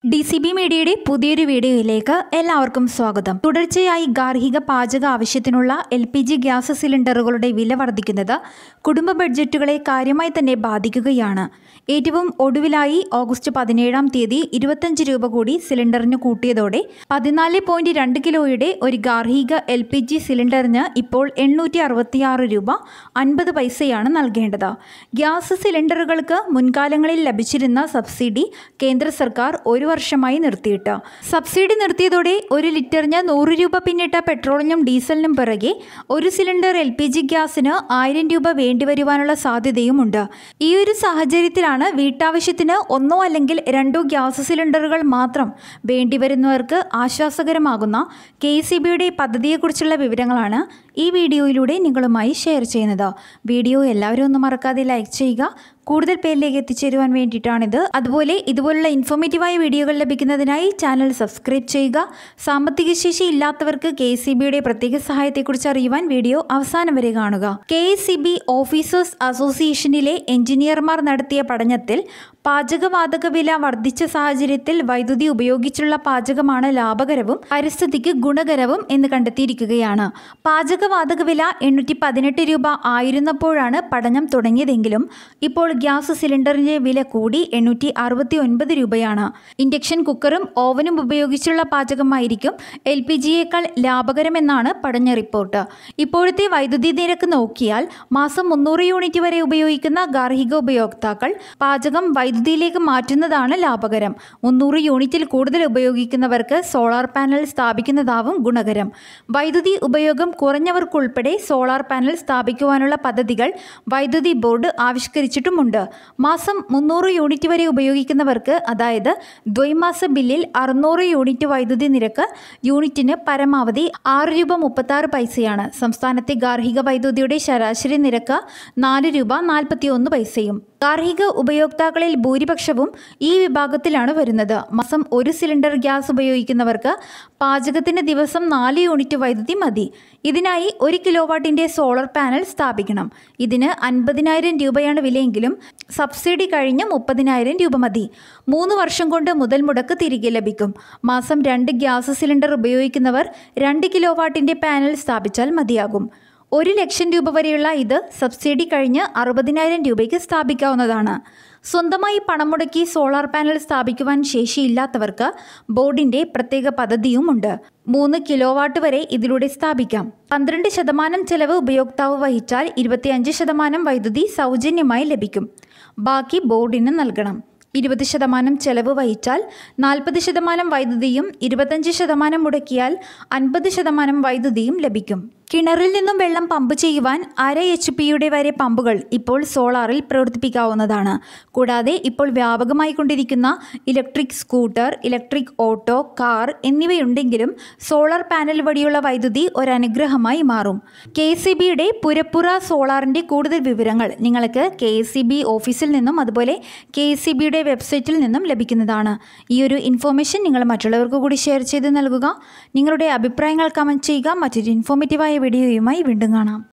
D C B മീഡിയയുടെ പുതിയൊരു വീഡിയോയിലേക്ക് എല്ലാവർക്കും സ്വാഗതം തുടർച്ചയായി ഗാർഹിക പാചക ആവശ്യത്തിനുള്ള എൽ പി ജി ഗ്യാസ് സിലിണ്ടറുകളുടെ വില വർദ്ധിക്കുന്നത് കുടുംബ ബഡ്ജറ്റുകളെ കാര്യമായി തന്നെ ബാധിക്കുകയാണ് ഏറ്റവും ഒടുവിലായി ഓഗസ്റ്റ് പതിനേഴാം തീയതി ഇരുപത്തഞ്ച് രൂപ കൂടി സിലിണ്ടറിന് കൂട്ടിയതോടെ പതിനാല് പോയിന്റ് രണ്ട് കിലോയുടെ ഒരു ഗാർഹിക എൽ പി ജി സിലിണ്ടറിന് ഇപ്പോൾ എണ്ണൂറ്റി അറുപത്തിയാറ് രൂപ അൻപത് പൈസയാണ് നൽകേണ്ടത് ഗ്യാസ് സിലിണ്ടറുകൾക്ക് മുൻകാലങ്ങളിൽ ലഭിച്ചിരുന്ന സബ്സിഡി കേന്ദ്ര സർക്കാർ ഒരു വർഷമായി നിർത്തിയിട്ട് സബ്സിഡി നിർത്തിയതോടെ ഒരു ലിറ്ററിന് നൂറ് രൂപ പിന്നിട്ട പെട്രോളിനും ഡീസലിനും പിറകെ ഒരു സിലിണ്ടർ എൽ പി ജി ഗ്യാസിന് ആയിരം രൂപ വേണ്ടിവരുവാനുള്ള സാധ്യതയുമുണ്ട് ഈ ഒരു സാഹചര്യത്തിലാണ് വീട്ടാവശ്യത്തിന് ഒന്നോ അല്ലെങ്കിൽ രണ്ടോ ഗ്യാസ് സിലിണ്ടറുകൾ മാത്രം വേണ്ടിവരുന്നവർക്ക് ആശ്വാസകരമാകുന്ന കെ സി ബിയുടെ പദ്ധതിയെക്കുറിച്ചുള്ള വിവരങ്ങളാണ് ഈ വീഡിയോയിലൂടെ നിങ്ങളുമായി ഷെയർ ചെയ്യുന്നത് വീഡിയോ എല്ലാവരും ഒന്ന് മറക്കാതെ ലൈക്ക് ചെയ്യുക കൂടുതൽ പേരിലേക്ക് എത്തിച്ചേരുവാൻ വേണ്ടിയിട്ടാണിത് അതുപോലെ ഇതുപോലുള്ള ഇൻഫോർമേറ്റീവായ വീഡിയോകൾ ലഭിക്കുന്നതിനായി ചാനൽ സബ്സ്ക്രൈബ് ചെയ്യുക സാമ്പത്തിക ശേഷി ഇല്ലാത്തവർക്ക് കെ സി ബിയുടെ പ്രത്യേക സഹായത്തെക്കുറിച്ച് അറിയുവാൻ വീഡിയോ അവസാനം വരെ കാണുക കെ സി ബി ഓഫീസേഴ്സ് അസോസിയേഷനിലെ എഞ്ചിനീയർമാർ നടത്തിയ പഠനത്തിൽ പാചകവാതക വില വർദ്ധിച്ച സാഹചര്യത്തിൽ വൈദ്യുതി ഉപയോഗിച്ചുള്ള പാചകമാണ് ലാഭകരവും പരിസ്ഥിതിക്ക് ഗുണകരവും എന്ന് കണ്ടെത്തിയിരിക്കുകയാണ് പാചകവാതക വില എണ്ണൂറ്റി പതിനെട്ട് രൂപ ആയിരുന്നപ്പോഴാണ് പഠനം തുടങ്ങിയതെങ്കിലും ഇപ്പോൾ ഗ്യാസ് സിലിണ്ടറിന്റെ വില കൂടി എണ്ണൂറ്റി അറുപത്തി ഒൻപത് രൂപയാണ് ഇൻഡക്ഷൻ കുക്കറും ഓവനും ഉപയോഗിച്ചുള്ള പാചകമായിരിക്കും എൽ പി ജിയേക്കാൾ ലാഭകരമെന്നാണ് പഠന റിപ്പോർട്ട് ഇപ്പോഴത്തെ വൈദ്യുതി നിരക്ക് നോക്കിയാൽ മാസം മുന്നൂറ് യൂണിറ്റ് വരെ ഉപയോഗിക്കുന്ന ഗാർഹിക ഉപയോക്താക്കൾ പാചകം വൈദ്യുതിയിലേക്ക് മാറ്റുന്നതാണ് ലാഭകരം മുന്നൂറ് യൂണിറ്റിൽ കൂടുതൽ ഉപയോഗിക്കുന്നവർക്ക് സോളാർ പാനൽ സ്ഥാപിക്കുന്നതാവും ഗുണകരം വൈദ്യുതി ഉപയോഗം കുറഞ്ഞവർക്കുൾപ്പെടെ സോളാർ പാനൽ സ്ഥാപിക്കുവാനുള്ള പദ്ധതികൾ വൈദ്യുതി ബോർഡ് ആവിഷ്കരിച്ചിട്ടുമുണ്ട് മാസം മുന്നൂറ് യൂണിറ്റ് വരെ ഉപയോഗിക്കുന്നവർക്ക് അതായത് ദ്വൈമാസ ബില്ലിൽ അറുന്നൂറ് യൂണിറ്റ് വൈദ്യുതി നിരക്ക് യൂണിറ്റിന് പരമാവധി ആറ് രൂപ മുപ്പത്താറ് പൈസയാണ് സംസ്ഥാനത്തെ ഗാർഹിക വൈദ്യുതിയുടെ ശരാശരി നിരക്ക് നാല് രൂപ നാൽപ്പത്തി ഒന്ന് പൈസയും ഗാർഹിക ഉപയോക്താക്കളിൽ ഭൂരിപക്ഷവും ഈ വിഭാഗത്തിലാണ് വരുന്നത് മാസം ഒരു സിലിണ്ടർ ഗ്യാസ് ഉപയോഗിക്കുന്നവർക്ക് പാചകത്തിന് ദിവസം നാല് യൂണിറ്റ് വൈദ്യുതി മതി ഇതിനായി ഒരു കിലോ വാട്ടിൻ്റെ സോളാർ പാനൽ സ്ഥാപിക്കണം ഇതിന് അൻപതിനായിരം രൂപയാണ് വിലയെങ്കിലും സബ്സിഡി കഴിഞ്ഞ് മുപ്പതിനായിരം രൂപ മതി മൂന്ന് വർഷം കൊണ്ട് മുതൽ മുടക്ക് തിരികെ ലഭിക്കും മാസം രണ്ട് ഗ്യാസ് സിലിണ്ടർ ഉപയോഗിക്കുന്നവർ രണ്ട് കിലോ വാട്ടിൻ്റെ പാനൽ സ്ഥാപിച്ചാൽ മതിയാകും ഒരു ലക്ഷം രൂപ വരെയുള്ള ഇത് സബ്സിഡി കഴിഞ്ഞ് അറുപതിനായിരം രൂപയ്ക്ക് സ്ഥാപിക്കാവുന്നതാണ് സ്വന്തമായി പണം മുടക്കി സോളാർ പാനൽ സ്ഥാപിക്കുവാൻ ശേഷിയില്ലാത്തവർക്ക് ബോർഡിന്റെ പ്രത്യേക പദ്ധതിയുമുണ്ട് മൂന്ന് കിലോ വാട്ട് വരെ ഇതിലൂടെ സ്ഥാപിക്കാം പന്ത്രണ്ട് ശതമാനം ചെലവ് ഉപയോക്താവ് വഹിച്ചാൽ ഇരുപത്തിയഞ്ച് ശതമാനം വൈദ്യുതി സൗജന്യമായി ലഭിക്കും ബാക്കി ബോർഡിന് നൽകണം ഇരുപത് ശതമാനം ചെലവ് വഹിച്ചാൽ നാൽപ്പത് ശതമാനം വൈദ്യുതിയും ഇരുപത്തഞ്ച് ശതമാനം മുടക്കിയാൽ അൻപത് ശതമാനം വൈദ്യുതിയും ലഭിക്കും കിണറിൽ നിന്നും വെള്ളം പമ്പ് ചെയ്യുവാൻ അര എച്ച് പിയുടെ വരെ പമ്പുകൾ ഇപ്പോൾ സോളാറിൽ പ്രവർത്തിപ്പിക്കാവുന്നതാണ് കൂടാതെ ഇപ്പോൾ വ്യാപകമായി കൊണ്ടിരിക്കുന്ന electric scooter electric auto car എന്നിവയുണ്ടെങ്കിലും സോളാർ പാനൽ വഴിയുള്ള വൈദ്യുതി ഒരനുഗ്രഹമായി മാറും കെ സി ബിയുടെ പുരപ്പുറ സോളാറിൻ്റെ കൂടുതൽ വിവരങ്ങൾ നിങ്ങൾക്ക് കെ സി ബി ഓഫീസിൽ നിന്നും അതുപോലെ കെ സി ബിയുടെ വെബ്സൈറ്റിൽ നിന്നും ലഭിക്കുന്നതാണ് ഈ ഒരു ഇൻഫോർമേഷൻ നിങ്ങൾ മറ്റുള്ളവർക്ക് കൂടി ഷെയർ ചെയ്ത് നൽകുക നിങ്ങളുടെ അഭിപ്രായങ്ങൾ കമൻറ്റ് ചെയ്യുക മറ്റൊരു ഇൻഫോർമേറ്റീവായ വീഡിയോയുമായി വീണ്ടും കാണാം